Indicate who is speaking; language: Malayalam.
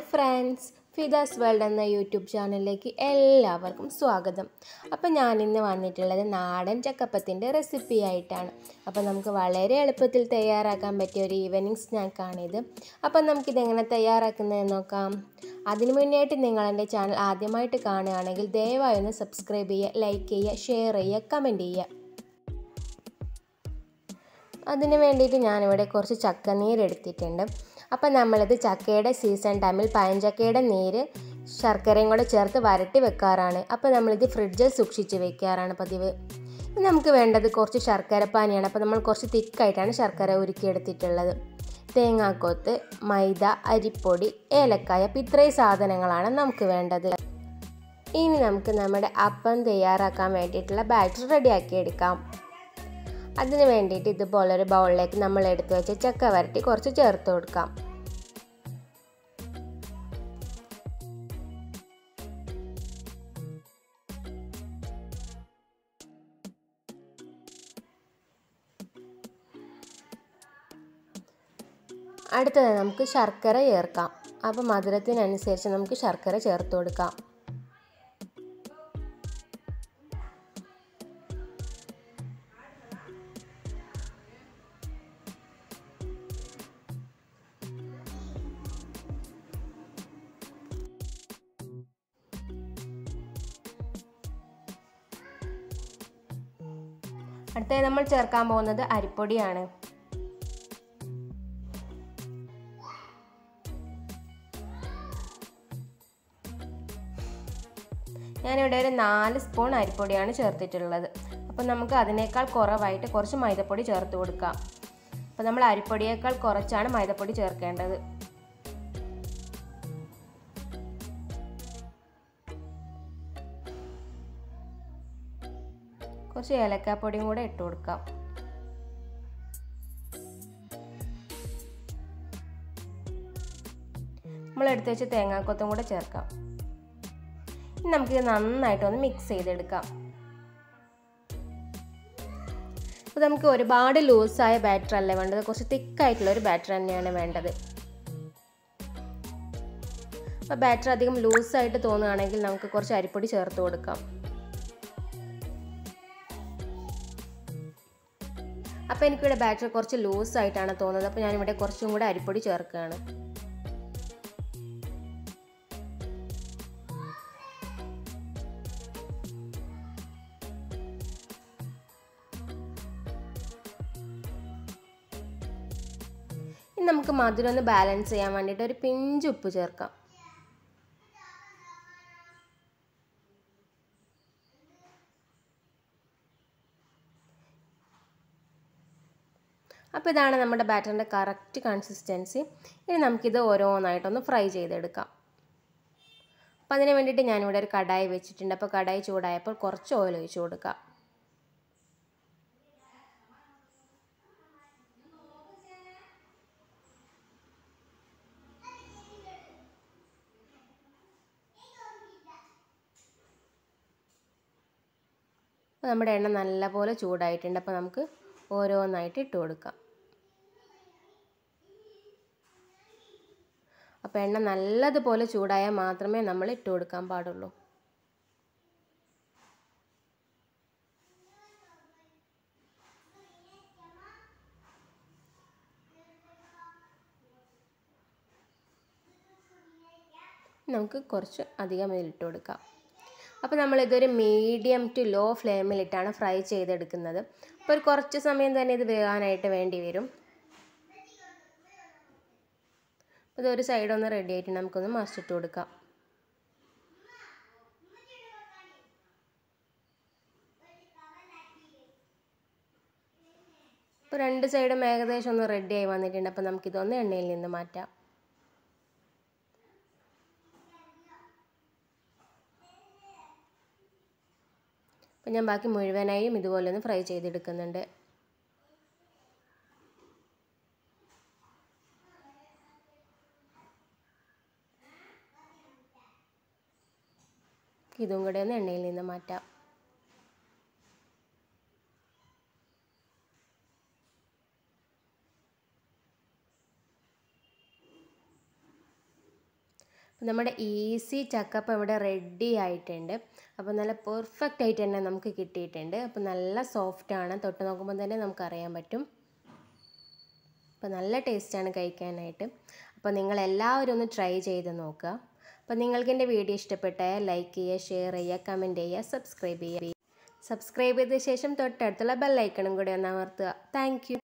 Speaker 1: ഫ്രണ്ട്സ് ഫിദാസ് വേൾഡ് എന്ന യൂട്യൂബ് ചാനലിലേക്ക് എല്ലാവർക്കും സ്വാഗതം അപ്പോൾ ഞാനിന്ന് വന്നിട്ടുള്ളത് നാടൻ ചക്കപ്പത്തിൻ്റെ റെസിപ്പി ആയിട്ടാണ് അപ്പോൾ നമുക്ക് വളരെ എളുപ്പത്തിൽ തയ്യാറാക്കാൻ പറ്റിയ ഒരു ഈവനിങ് സ്നാക്കാണിത് അപ്പോൾ നമുക്കിതെങ്ങനെ തയ്യാറാക്കുന്നതെന്ന് നോക്കാം അതിനു മുന്നേയായിട്ട് നിങ്ങൾ എൻ്റെ ചാനൽ ആദ്യമായിട്ട് കാണുകയാണെങ്കിൽ ദയവായി ഒന്ന് സബ്സ്ക്രൈബ് ചെയ്യുക ലൈക്ക് ചെയ്യുക ഷെയർ ചെയ്യുക കമൻറ്റ് ചെയ്യുക അതിന് വേണ്ടിയിട്ട് ഞാനിവിടെ കുറച്ച് ചക്കനീര് എടുത്തിട്ടുണ്ട് അപ്പം നമ്മളിത് ചക്കയുടെ സീസൺ ടൈമിൽ പഴഞ്ചക്കയുടെ നീര് ശർക്കരയും കൂടെ ചേർത്ത് വരട്ടി വെക്കാറാണ് അപ്പോൾ നമ്മളിത് ഫ്രിഡ്ജിൽ സൂക്ഷിച്ച് വെക്കാറാണ് പതിവ് നമുക്ക് വേണ്ടത് കുറച്ച് ശർക്കരപ്പാനിയാണ് അപ്പോൾ നമ്മൾ കുറച്ച് തിക്കായിട്ടാണ് ശർക്കര ഉരുക്കിയെടുത്തിട്ടുള്ളത് തേങ്ങാക്കൊത്ത് മൈദ അരിപ്പൊടി ഏലക്കായ അപ്പോൾ ഇത്രയും സാധനങ്ങളാണ് നമുക്ക് വേണ്ടത് ഇനി നമുക്ക് നമ്മുടെ അപ്പം തയ്യാറാക്കാൻ വേണ്ടിയിട്ടുള്ള ബാറ്റർ റെഡിയാക്കി എടുക്കാം അതിന് വേണ്ടിയിട്ട് ഇതുപോലൊരു ബൗളിലേക്ക് നമ്മൾ എടുത്തു വെച്ച ചക്ക വരട്ടി കുറച്ച് ചേർത്ത് കൊടുക്കാം അടുത്തത് നമുക്ക് ശർക്കര ചേർക്കാം അപ്പോൾ മധുരത്തിനനുസരിച്ച് നമുക്ക് ശർക്കര ചേർത്ത് കൊടുക്കാം അടുത്തത് നമ്മൾ ചേർക്കാൻ പോകുന്നത് അരിപ്പൊടിയാണ് ഞാനിവിടെ ഒരു നാല് സ്പൂൺ അരിപ്പൊടിയാണ് ചേർത്തിട്ടുള്ളത് അപ്പോൾ നമുക്ക് അതിനേക്കാൾ കുറവായിട്ട് കുറച്ച് മൈദപ്പൊടി ചേർത്ത് കൊടുക്കാം അപ്പോൾ നമ്മൾ അരിപ്പൊടിയേക്കാൾ കുറച്ചാണ് മൈദപ്പൊടി ചേർക്കേണ്ടത് കുറച്ച് ഏലക്കാപ്പൊടിയും കൂടെ ഇട്ട് കൊടുക്കാം നമ്മൾ എടുത്ത് വെച്ച് തേങ്ങാക്കൊത്തും കൂടെ ചേർക്കാം ഇനി നമുക്കിത് നന്നായിട്ടൊന്ന് മിക്സ് ചെയ്തെടുക്കാം അപ്പോൾ നമുക്ക് ഒരുപാട് ലൂസായ ബാറ്റർ അല്ല വേണ്ടത് കുറച്ച് തിക്കായിട്ടുള്ള ഒരു ബാറ്റർ തന്നെയാണ് വേണ്ടത് അപ്പോൾ ബാറ്റർ അധികം ലൂസായിട്ട് തോന്നുകയാണെങ്കിൽ നമുക്ക് കുറച്ച് അരിപ്പൊടി ചേർത്ത് കൊടുക്കാം അപ്പോൾ എനിക്കിവിടെ ബാറ്റർ കുറച്ച് ലൂസായിട്ടാണ് തോന്നുന്നത് അപ്പോൾ ഞാനിവിടെ കുറച്ചും കൂടെ അരിപ്പൊടി ചേർക്കുകയാണ് ഇനി നമുക്ക് മധുരം ഒന്ന് ബാലൻസ് ചെയ്യാൻ വേണ്ടിയിട്ട് ഒരു പിഞ്ച് ഉപ്പ് ചേർക്കാം അപ്പോൾ ഇതാണ് നമ്മുടെ ബാറ്ററിൻ്റെ കറക്റ്റ് കൺസിസ്റ്റൻസി ഇനി നമുക്കിത് ഓരോന്നായിട്ടൊന്ന് ഫ്രൈ ചെയ്തെടുക്കാം അപ്പോൾ അതിന് വേണ്ടിയിട്ട് ഞാനിവിടെ ഒരു കടായി വെച്ചിട്ടുണ്ട് അപ്പോൾ കടായി ചൂടായപ്പോൾ കുറച്ച് ഓയിൽ ഒഴിച്ച് കൊടുക്കാം അപ്പോൾ നമ്മുടെ എണ്ണ നല്ലപോലെ ചൂടായിട്ടുണ്ട് അപ്പോൾ നമുക്ക് ഓരോന്നായിട്ട് ഇട്ട് കൊടുക്കാം അപ്പോൾ എണ്ണ നല്ലതുപോലെ ചൂടായാൽ മാത്രമേ നമ്മൾ ഇട്ട് കൊടുക്കാൻ പാടുള്ളൂ നമുക്ക് കുറച്ച് അധികം ഇതിലിട്ട് കൊടുക്കാം അപ്പോൾ നമ്മളിതൊരു മീഡിയം ടു ലോ ഫ്ലെയിമിലിട്ടാണ് ഫ്രൈ ചെയ്തെടുക്കുന്നത് അപ്പോൾ ഒരു കുറച്ച് സമയം തന്നെ ഇത് വേകാനായിട്ട് വേണ്ടി വരും ഇതൊരു സൈഡ് ഒന്ന് റെഡി ആയിട്ട് നമുക്കൊന്ന് മറിച്ചിട്ട് കൊടുക്കാം ഇപ്പോൾ രണ്ട് സൈഡും ഏകദേശം ഒന്ന് റെഡി ആയി വന്നിട്ടുണ്ട് അപ്പോൾ നമുക്കിതൊന്ന് എണ്ണയിൽ നിന്ന് മാറ്റാം അപ്പം ഞാൻ ബാക്കി മുഴുവനായും ഇതുപോലെ ഒന്ന് ഫ്രൈ ചെയ്തെടുക്കുന്നുണ്ട് ഇതും കൂടെ ഒന്ന് എണ്ണയിൽ നിന്ന് മാറ്റാം അപ്പോൾ നമ്മുടെ ഈസി ചക്കപ്പം ഇവിടെ റെഡി ആയിട്ടുണ്ട് അപ്പോൾ നല്ല പെർഫെക്റ്റ് ആയിട്ട് തന്നെ നമുക്ക് കിട്ടിയിട്ടുണ്ട് അപ്പോൾ നല്ല സോഫ്റ്റാണ് തൊട്ട് നോക്കുമ്പോൾ തന്നെ നമുക്ക് അറിയാൻ പറ്റും അപ്പോൾ നല്ല ടേസ്റ്റാണ് കഴിക്കാനായിട്ട് അപ്പോൾ നിങ്ങൾ എല്ലാവരും ഒന്ന് ട്രൈ ചെയ്ത് നോക്കുക അപ്പോൾ നിങ്ങൾക്ക് എൻ്റെ വീഡിയോ ഇഷ്ടപ്പെട്ടാൽ ലൈക്ക് ചെയ്യുക ഷെയർ ചെയ്യുക കമൻറ്റ് ചെയ്യുക സബ്സ്ക്രൈബ് ചെയ്യുക സബ്സ്ക്രൈബ് ചെയ്ത ശേഷം തൊട്ടടുത്തുള്ള ബെല്ലൈക്കണും കൂടി ഒന്ന് അമർത്തുക താങ്ക്